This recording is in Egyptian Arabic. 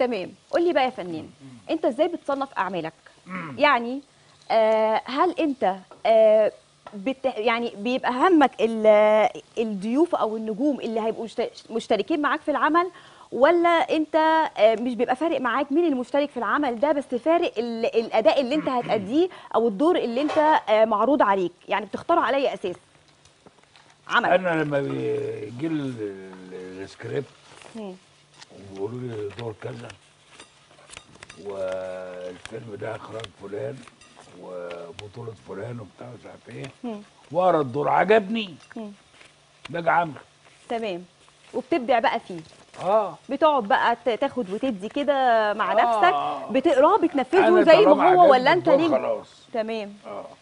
تمام قول لي بقى يا فنان انت ازاي بتصنف اعمالك يعني آه هل انت آه بت يعني بيبقى همك ال- الضيوف او النجوم اللي هيبقوا مشت- مشتركين معاك في العمل ولا انت آه مش بيبقى فارق معاك مين المشترك في العمل ده بس فارق ال- الاداء اللي انت هتأديه او الدور اللي انت آه معروض عليك يعني بتختاره على اي اساس عمل انا لما بيجي ال- ال- السكريبت مم. وبيقولوا لي دور كذا والفيلم ده اخراج فلان وبطولة فلان وبتاع مش عارف ايه مم. واقرا الدور عجبني مم. باجي عامله تمام وبتبدع بقى فيه اه بتقعد بقى ت- تاخد وتدي كده مع آه. نفسك بتقراه بتنفذه أنا زي طالما ما عجبني هو ولا انت الدور ليه خلاص تمام اه